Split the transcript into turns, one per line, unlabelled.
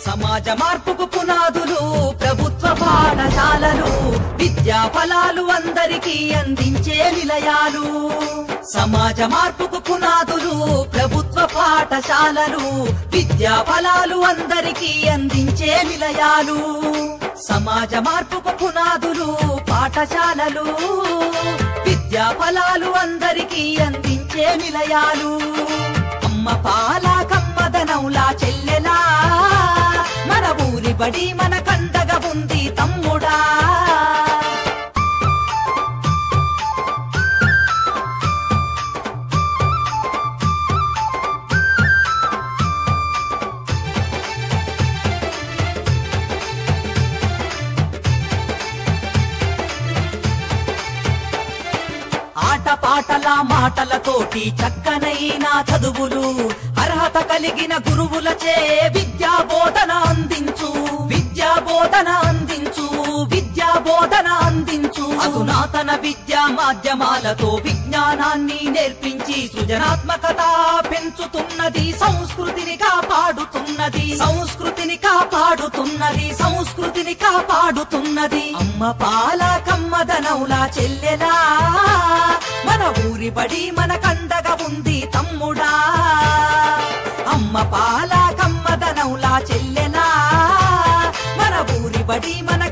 సమాజ మార్పుకు పునాదులు ప్రభుత్వ పాఠశాలలు విద్యా ఫలాలు అందరికీ అందించే నిలయాలు సమాజ మార్పుకు పునాదులు ప్రభుత్వ పాఠశాలలు విద్యా ఫలాలు అందరికీ అందించే నిలయాలు సమాజ మార్పుకు పునాదులు పాఠశాలలు విద్యా ఫలాలు అందరికీ అందించే నిలయాలు అమ్మ పాల కమ్మదనౌలా చెల్లెలా మన ఊరి బడి మన కండగా ఉంది తమ్ముడా ఆట పాటల మాటలతోటి చక్కనైన చదువులు అర్హత కలిగిన గురువులచే విద్యా బోధన అందించు విద్యా బోధన అందించు విద్యా బోధన అందించు అధునాతన విద్యా మాధ్యమాలతో విజ్ఞానాన్ని నేర్పించి సృజనాత్మకత పెంచుతున్నది సంస్కృతిని కాపాడుతున్నది సంస్కృతిని కాపాడుతున్నది సంస్కృతిని కాపాడుతున్నది అమ్మ పాల కమ్మదనౌలా చెల్లెలా మన ఊరి బడి మన కండగా ఉంది తమ్ముడా అమ్మ పాల కమ్మదనౌలా చెల్లెలా మన ఊరి బడి మన